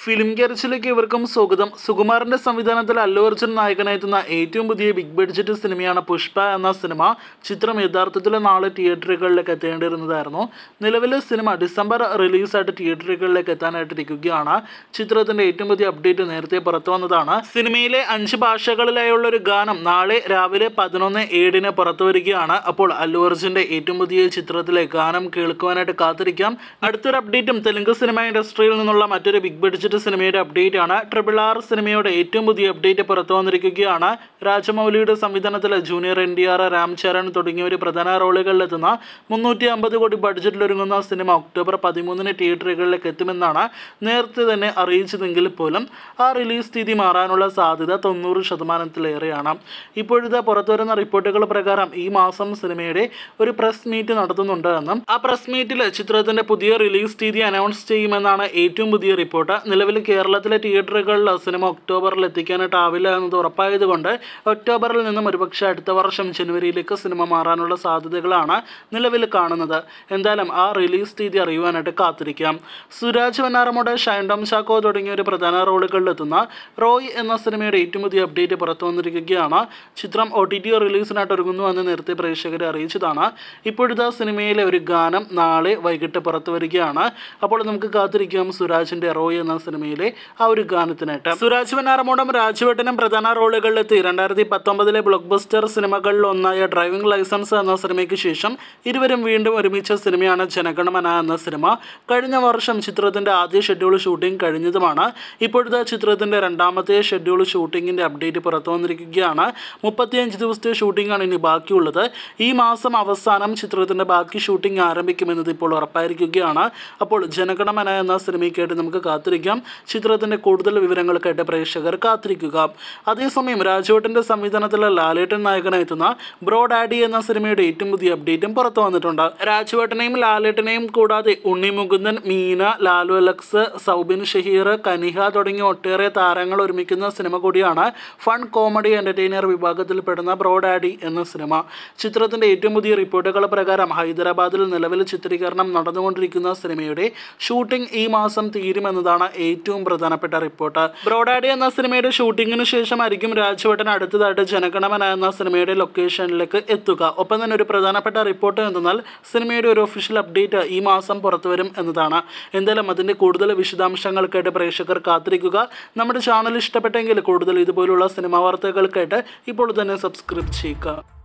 film ഗെറിച്ചിലേക്ക് ഇവർക്കും സ്വാഗതം സുകുമാരന്റെ സംവിധാനത്തിൽ അല്ലു അർജുൻ നായകനെത്തുന്ന ഏറ്റവും പുതിയ ബിഗ് ബഡ്ജറ്റ് സിനിമയാണ് പുഷ്പ എന്ന സിനിമ ചിത്രം യഥാർത്ഥത്തിൽ നാളെ തിയേറ്ററുകളിലേക്ക് എത്തേണ്ടിയിരുന്നതായിരുന്നു നിലവിലെ സിനിമ ഡിസംബർ റിലീസായിട്ട് തിയേറ്ററുകളിലേക്ക് എത്താനായിട്ടിരിക്കുകയാണ് ചിത്രത്തിന്റെ ഏറ്റവും പുതിയ അപ്ഡേറ്റ് നേരത്തെ പുറത്തു വന്നതാണ് സിനിമയിലെ അഞ്ച് ഭാഷകളിലായുള്ള ഒരു ഗാനം നാളെ രാവിലെ പതിനൊന്ന് ഏഴിന് പുറത്തു വരികയാണ് അപ്പോൾ അല്ലു അർജുന്റെ ഏറ്റവും പുതിയ ചിത്രത്തിലെ ഗാനം കേൾക്കുവാനായിട്ട് കാത്തിരിക്കാം അടുത്തൊരു അപ്ഡേറ്റും തെലുങ്ക് സിനിമ ഇൻഡസ്ട്രിയിൽ നിന്നുള്ള മറ്റൊരു ബിഗ് ബഡ്ജറ്റ് സിനിമയുടെ അപ്ഡേറ്റ് ആണ് ട്രിപ്പിൾ ആർ സിനിമയുടെ ഏറ്റവും പുതിയ അപ്ഡേറ്റ് പുറത്തു വന്നിരിക്കുകയാണ് രാജമൗലിയുടെ സംവിധാനത്തിൽ junior N T R Ram Charan തുടങ്ങിയവർ പ്രധാന റോളുകളിലെത്തുന്ന മുന്നൂറ്റി അമ്പത് കോടി ബഡ്ജറ്റിലൊരുങ്ങുന്ന സിനിമ ഒക്ടോബർ പതിമൂന്നിന് തിയേറ്ററുകളിലേക്ക് എത്തുമെന്നാണ് നേരത്തെ തന്നെ അറിയിച്ചതെങ്കിൽ പോലും ആ റിലീസ് തീയതി മാറാനുള്ള സാധ്യത തൊണ്ണൂറ് ശതമാനത്തിലേറെയാണ് ഇപ്പോഴത്തെ പുറത്തു വരുന്ന റിപ്പോർട്ടുകൾ പ്രകാരം ഈ മാസം സിനിമയുടെ ഒരു പ്രസ് മീറ്റ് നടത്തുന്നുണ്ട് എന്നും ആ പ്രസ് മീറ്റിൽ ചിത്രത്തിന്റെ പുതിയ റിലീസ് തീയതി അനൗൺസ് ചെയ്യുമെന്നാണ് ഏറ്റവും പുതിയ റിപ്പോർട്ട് നിലവിൽ കേരളത്തിലെ തിയേറ്ററുകളിൽ സിനിമ ഒക്ടോബറിൽ എത്തിക്കാനായിട്ടാവില്ല എന്നത് ഉറപ്പായതുകൊണ്ട് ഒക്ടോബറിൽ നിന്നും ഒരുപക്ഷെ അടുത്ത വർഷം ജനുവരിയിലേക്ക് സിനിമ മാറാനുള്ള സാധ്യതകളാണ് നിലവിൽ കാണുന്നത് എന്തായാലും ആ റിലീസ് തീയതി അറിയുവാനായിട്ട് കാത്തിരിക്കാം സുരാജ് വന്നാറമോട് ഷൈൻ ടോം ചാക്കോ തുടങ്ങിയ ഒരു പ്രധാന റോളുകളിലെത്തുന്ന റോയ് എന്ന സിനിമയുടെ ഏറ്റവും പുതിയ അപ്ഡേറ്റ് പുറത്തു വന്നിരിക്കുകയാണ് ചിത്രം ഒ ടി ടി റിലീസിനായിട്ട് ഒരുങ്ങുന്നു എന്ന് നേരത്തെ പ്രേക്ഷകരെ അറിയിച്ചതാണ് ഇപ്പോഴത്തെ സിനിമയിലെ ഒരു ഗാനം നാളെ വൈകിട്ട് പുറത്തു വരികയാണ് അപ്പോൾ നമുക്ക് കാത്തിരിക്കാം സുരാജിന്റെ റോയ് എന്ന സിനിമയിലെ ആ ഒരു ഗാനത്തിനായിട്ട് സുരാജ് വനാറമോടും രാജുവേട്ടനും പ്രധാന റോളുകളിലെത്തി രണ്ടായിരത്തി പത്തൊമ്പതിലെ ബ്ലോക്ക് ബസ്റ്റർ സിനിമകളിൽ ഒന്നായ ഡ്രൈവിംഗ് ലൈസൻസ് എന്ന സിനിമയ്ക്ക് ശേഷം ഇരുവരും വീണ്ടും ഒരുമിച്ച സിനിമയാണ് ജനഗണമന എന്ന സിനിമ കഴിഞ്ഞ വർഷം ചിത്രത്തിന്റെ ആദ്യ ഷെഡ്യൂൾ ഷൂട്ടിംഗ് കഴിഞ്ഞതുമാണ് ഇപ്പോഴത്തെ ചിത്രത്തിന്റെ രണ്ടാമത്തെ ഷെഡ്യൂൾ ഷൂട്ടിങ്ങിന്റെ അപ്ഡേറ്റ് പുറത്തു വന്നിരിക്കുകയാണ് മുപ്പത്തിയഞ്ച് ദിവസത്തെ ഷൂട്ടിംഗ് ആണ് ഇനി ബാക്കിയുള്ളത് ഈ മാസം അവസാനം ചിത്രത്തിന്റെ ബാക്കി ഷൂട്ടിംഗ് ആരംഭിക്കുമെന്നത് ഇപ്പോൾ ഉറപ്പായിരിക്കുകയാണ് അപ്പോൾ ജനഗണമന എന്ന സിനിമയ്ക്കായിട്ട് നമുക്ക് കാത്തിരിക്കാം ചിത്രത്തിന്റെ കൂടുതൽ വിവരങ്ങൾക്കായിട്ട് പ്രേക്ഷകർ കാത്തിരിക്കുക അതേസമയം രാജുവേട്ടന്റെ സംവിധാനത്തിലെ ലാലേട്ടൻ നായകനെത്തുന്ന ബ്രോ ഡാഡി എന്ന സിനിമയുടെ ഏറ്റവും പുതിയ അപ്ഡേറ്റും പുറത്തു വന്നിട്ടുണ്ട് രാജുവേട്ടനെയും ലാലേട്ടനെയും കൂടാതെ ഉണ്ണി മുകുന്ദൻ മീന ലാലു അലക്സ് സൗബിൻ ഷഹീർ കനിഹ തുടങ്ങിയ ഒട്ടേറെ താരങ്ങൾ ഒരുമിക്കുന്ന സിനിമ കൂടിയാണ് ഫൺ കോമഡി എന്റർടൈനർ വിഭാഗത്തിൽപ്പെടുന്ന ബ്രോ ഡാഡി എന്ന സിനിമ ചിത്രത്തിന്റെ ഏറ്റവും പുതിയ റിപ്പോർട്ടുകൾ പ്രകാരം ഹൈദരാബാദിൽ നിലവിൽ ചിത്രീകരണം നടന്നുകൊണ്ടിരിക്കുന്ന സിനിമയുടെ ഷൂട്ടിംഗ് ഈ മാസം തീരുമെന്നതാണ് ഏറ്റവും പ്രധാനപ്പെട്ട റിപ്പോർട്ട് ബ്രോഡാഡി എന്ന സിനിമയുടെ ഷൂട്ടിങ്ങിന് ശേഷമായിരിക്കും രാജുവേട്ടൻ അടുത്തതായിട്ട് ജനഗണമന എന്ന സിനിമയുടെ ലൊക്കേഷനിലേക്ക് എത്തുക ഒപ്പം തന്നെ ഒരു പ്രധാനപ്പെട്ട റിപ്പോർട്ട് എന്തെന്നാൽ സിനിമയുടെ ഒരു ഒഫീഷ്യൽ അപ്ഡേറ്റ് ഈ മാസം പുറത്തുവരും എന്നതാണ് എന്തായാലും അതിൻ്റെ കൂടുതൽ വിശദാംശങ്ങൾക്കായിട്ട് പ്രേക്ഷകർ കാത്തിരിക്കുക നമ്മുടെ ചാനൽ ഇഷ്ടപ്പെട്ടെങ്കിൽ കൂടുതൽ ഇതുപോലുള്ള സിനിമാ വാർത്തകൾക്കായിട്ട് ഇപ്പോൾ തന്നെ സബ്സ്ക്രൈബ് ചെയ്യുക